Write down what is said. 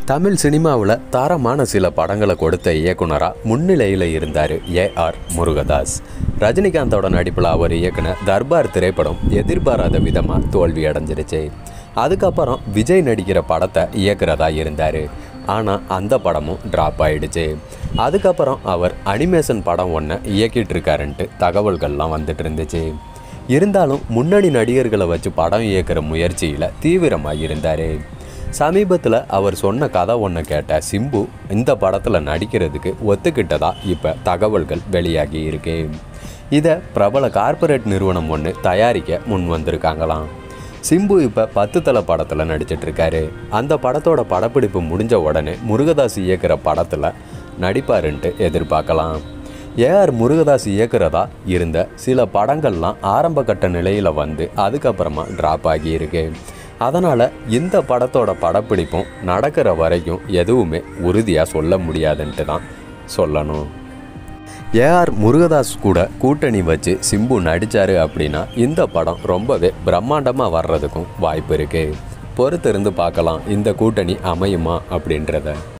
தமிழ் சினிமாவில் தரமான சில படங்களை கொடுத்த இயக்குனராக முன்னிலையில் இருந்தார் ஏஆர் முருகதாஸ் ரஜினிகாந்தோட நடிப்பில் அவர் இயக்குன தர்பார் திரைப்படம் எதிர்பாராத விதமாக தோல்வி அடைஞ்சிருச்சு அதுக்கப்புறம் விஜய் நடிக்கிற படத்தை இயக்குறதா இருந்தார் ஆனால் அந்த படமும் ட்ராப் ஆயிடுச்சு அதுக்கப்புறம் அவர் அனிமேஷன் படம் ஒன்று இயக்கிட்டு இருக்காருன்ட்டு தகவல்கள்லாம் வந்துட்டு இருந்துச்சு இருந்தாலும் முன்னணி நடிகர்களை வச்சு படம் இயக்குற முயற்சியில் தீவிரமாக இருந்தார் சமீபத்தில் அவர் சொன்ன கதை ஒன்று கேட்ட சிம்பு இந்த படத்தில் நடிக்கிறதுக்கு ஒத்துக்கிட்டதா இப்போ தகவல்கள் வெளியாகி இருக்கு இதை பிரபல கார்ப்பரேட் நிறுவனம் ஒன்று தயாரிக்க முன் வந்திருக்காங்களாம் சிம்பு இப்போ பத்து தலை படத்தில் நடிச்சிட்டு இருக்காரு அந்த படத்தோட படப்பிடிப்பு முடிஞ்ச உடனே முருகதாஸ் இயக்குற படத்தில் நடிப்பாருன்ட்டு எதிர்பார்க்கலாம் ஏஆர் முருகதாஸ் இயக்குறதா இருந்த சில படங்கள்லாம் ஆரம்ப கட்ட நிலையில் வந்து அதுக்கப்புறமா ட்ராப் ஆகியிருக்கு அதனால் இந்த படத்தோட படப்பிடிப்பும் நடக்கிற வரைக்கும் எதுவுமே உறுதியாக சொல்ல முடியாதுன்ட்டு தான் சொல்லணும் ஏஆர் முருகதாஸ் கூட கூட்டணி வச்சு சிம்பு நடித்தார் அப்படின்னா இந்த படம் ரொம்பவே பிரம்மாண்டமாக வர்றதுக்கும் வாய்ப்பு இருக்குது பொறுத்திருந்து பார்க்கலாம் இந்த கூட்டணி அமையுமா அப்படின்றத